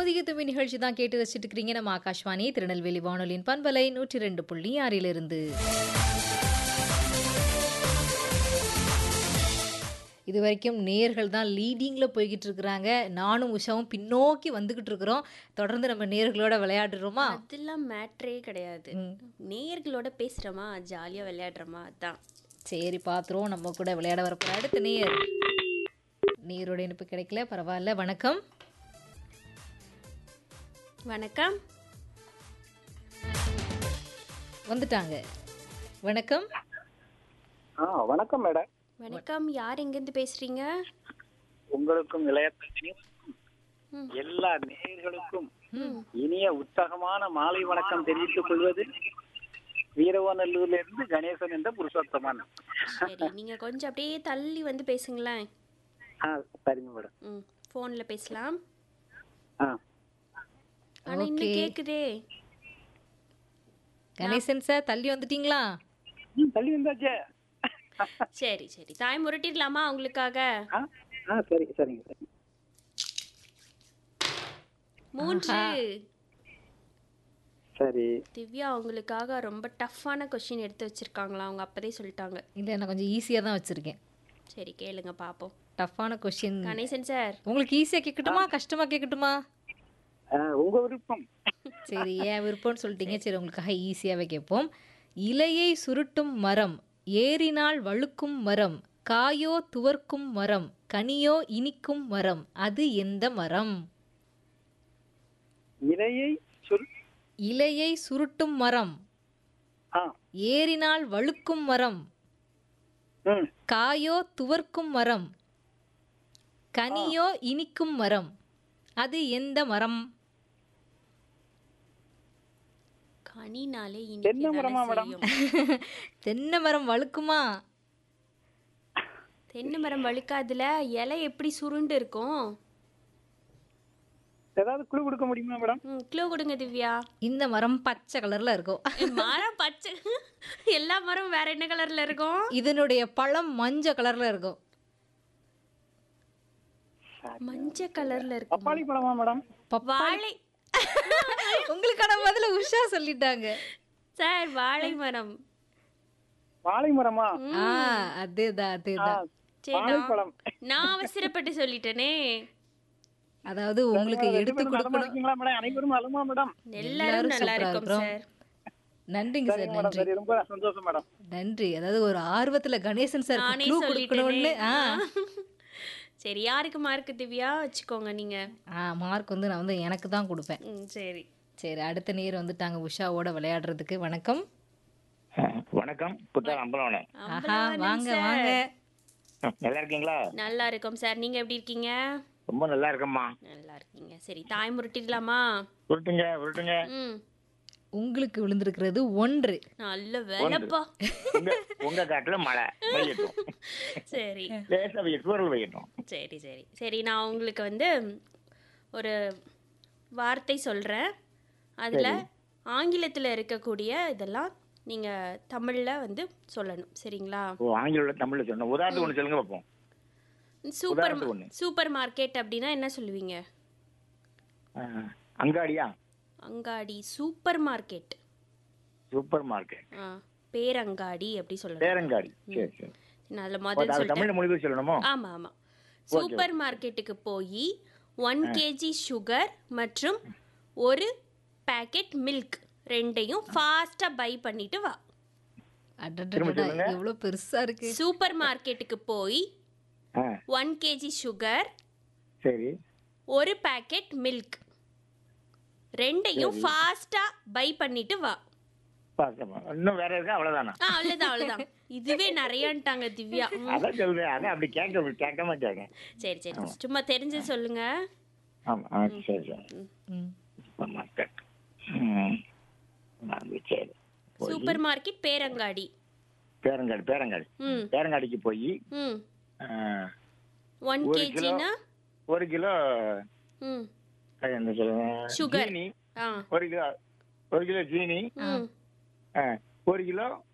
பொதிகை தும்பி நிகழ்ச்சி தான் கேட்டு ரசிச்சுட்டு இருக்கிறீங்க நம்ம ஆகாஷ்வாணி திருநெல்வேலி வானொலியின் பண்பலை நூற்றி ரெண்டு புள்ளி ஆறிலிருந்து இது வரைக்கும் நேர்கள் தான் லீடிங்கில் போய்கிட்டு இருக்கிறாங்க நானும் உஷாவும் பின்னோக்கி வந்துகிட்டு இருக்கிறோம் தொடர்ந்து நம்ம நேர்களோட விளையாடுறோமா அதெல்லாம் மேட்ரே கிடையாது நேயர்களோட பேசுறோமா ஜாலியா விளையாடுறோமா அதான் சரி பார்த்துருவோம் நம்ம கூட விளையாட வரப்போற அடுத்த நேர் நேரோட இனிப்பு கிடைக்கல பரவாயில்ல வணக்கம் வணக்கம் வந்துட்டாங்க வணக்கம் ஆ வணக்கம் மேடம் வணக்கம் யார் எங்கேருந்து பேசுறீங்க உங்களுக்கும் இளையத்தனியும் எல்லா நேயர்களுக்கும் இனிய உற்சாகமான மாலை வணக்கம் தெரிவித்துக் கொள்வது வீரவநல்லூர்ல இருந்து கணேசன் என்ற புருஷோத்தமன் சரி நீங்க கொஞ்சம் அப்படியே தள்ளி வந்து பேசுங்களேன் ஆ சரிங்க மேடம் ம் ஃபோன்ல பேசலாம் ஆ ஆனா இன்னும் கேக்குதே கணேசன் சார் தள்ளி வந்துட்டீங்களா ம், தள்ளி வந்தாச்சே சரி சரி தாய் முரட்டிடலாமா உங்களுக்காக ஆ ஆ சரி சரிங்க சரி மூன்று சரி திவ்யா உங்களுக்காக ரொம்ப டஃப்பான கொஸ்டின் எடுத்து வச்சிருக்காங்களா அவங்க அப்பதே சொல்லிட்டாங்க இல்லை நான் கொஞ்சம் ஈஸியாக தான் வச்சுருக்கேன் சரி கேளுங்க பாப்போம் டஃப்பான கொஷின் கணேசன் சார் உங்களுக்கு ஈஸியாக கேட்கட்டுமா கஷ்டமாக கேட்கட்டுமா ஆ, உங்க விருப்பம் சரி ஏன் விருப்பம்னு சொல்லிட்டீங்க சரி உங்களுக்காக ஈஸியாகவே கேட்போம் இலையை சுருட்டும் மரம் ஏறினால் வழுக்கும் மரம் காயோ துவர்க்கும் மரம் கனியோ இனிக்கும் மரம் அது எந்த மரம் இலையை சொல் இலையை சுருட்டும் மரம் ஆ ஏறினால் வழுக்கும் மரம் ம் காயோ துவர்க்கும் மரம் கனியோ இனிக்கும் மரம் அது எந்த மரம் கனினாலே தென்னை மரமா மேடம்? இனிக்கு தென்னை மரம் வழுக்குமா தென்னை மரம் வழுக்காதுல இலை எப்படி சுருண்டு இருக்கும் ஏதாவது குழு கொடுக்க முடியுமா மேடம் ம் க்ளூ கொடுங்க திவ்யா இந்த மரம் பச்சை கலர்ல இருக்கும் மரம் பச்சை எல்லா மரம் வேற என்ன கலர்ல இருக்கும் இதனுடைய பழம் மஞ்சள் கலர்ல இருக்கும் மஞ்சள் கலர்ல இருக்கும் பப்பாளி பழமா மேடம் வாழை உங்களுக்கான பதில உஷா சொல்லிட்டாங்க சார் வாழை மரம் வாழை மரமா ஆ அதேதான் ஆ, அதேதான் சரி நான் வாழைப்பழம் நான் அவசரப்பட்டு சொல்லிட்டேனே அதாவது உங்களுக்கு எடுத்து நலமா கொடுக்கணும் இருக்கீங்களா மேடம் அனைவரும் நலமா மேடம் எல்லாரும் நல்லா சூப்பரா இருக்கும் இருக்கிறோம். சார் நன்றிங்க சார் சரிங்க மேடம் நன்றி சரி ரொம்ப சந்தோஷம் மேடம் நன்றி அதாவது ஒரு ஆர்வத்துல கணேசன் சார் நானே க்ளூ கொடுக்கணும்னு சொல்லிட்டேனே ஆ சரி யாருக்கு மார்க் திவ்யா வச்சுக்கோங்க நீங்க ஆ மார்க் வந்து நான் வந்து எனக்கு தான் கொடுப்பேன் ம் சரி சரி அடுத்த நேர் வந்துட்டாங்க உஷாவோட விளையாடுறதுக்கு வணக்கம் வணக்கம் புத்தகம் அம்பலவனே ஆஹா வாங்க வாங்க நல்லா இருக்கீங்களா நல்லா இருக்கும் சார் நீங்க எப்படி இருக்கீங்க ரொம்ப நல்லா இருக்கம்மா நல்லா இருக்கீங்க சரி தாய் முரட்டிடலாமா உருட்டுங்க உருட்டுங்க ம் உங்களுக்கு விழுந்திருக்கிறது ஒன்று நல்ல வேலைப்பா உங்க உங்க காட்டுல மழை பெய்யட்டும் சரி லேசா பெய்யட்டும் தூரல் பெய்யட்டும் சரி சரி சரி நான் உங்களுக்கு வந்து ஒரு வார்த்தை சொல்கிறேன் அதில் ஆங்கிலத்தில் இருக்கக்கூடிய இதெல்லாம் நீங்கள் தமிழில் வந்து சொல்லணும் சரிங்களா ஓ ஆங்கில தமிழ்ல சொன்ன உதாரணத்துக்கு ஒண்ணு சொல்லுங்க பார்ப்போம் சூப்பர் உதாரணத்துக்கு ஒண்ணு. சூப்பர் மார்க்கெட் அப்படின்னா என்ன சொல்லுவீங்க ஆ, அங்காடியா அங்காடி சூப்பர் மார்க்கெட் சூப்பர் மார்க்கெட் ஆ பேரங்காடி அப்படி சொல்லணும் பேரங்காடி சரி சரி நான் அதில் ஓ, முதல் அது சொல்லிட்டேன் தமிழ்ல மொழி சொல்லணுமோ ஆமாம் ஆமாம் சூப்பர் மார்க்கெட்டுக்கு போய் ஒன் கேஜி சுகர் மற்றும் ஒரு பேக்கெட் மில்க் ரெண்டையும் ஃபாஸ்ட்டாக பை பண்ணிட்டு வா அடடடடா எவ்வளவு பெருசா இருக்கு சூப்பர் மார்க்கெட்டுக்கு போய் ஆ ஒன் கேஜி சுகர் சரி ஒரு பேக்கெட் மில்க் ரெண்டையும் ஃபாஸ்ட்டாக பை பண்ணிட்டு வா பார்த்தோமா இன்னும் வேற இருக்கா அவ்வளவுதானா ஆ அவ்வளோதான் அவ்வளோதான் இதுவே நிறையான்ட்டாங்க திவ்யா ம், அதான் சொல்றேன் அதான் அப்படி கேட்க கேட்காம கேட்க சரி சரி சும்மா தெரிஞ்சு சொல்லுங்க ஆமா ஆ சரி சரி ம். சூப்பர் மார்க்கெட் ம் அது சரி போய் சூப்பர் மார்க்கெட் பேரங்காடி பேரங்காடி பேரங்காடி ம் பேரங்காடிக்கு போய் ம் ஆ, ஒன் ஒரு கிலோ கேஜினா ஒரு கிலோ ம் அது என்ன சொல்லுங்க Sugar. ஜீனி ஆ ஒரு கிலோ ஒரு கிலோ ஜீனி ம் ஆ, ஒரு கிலோ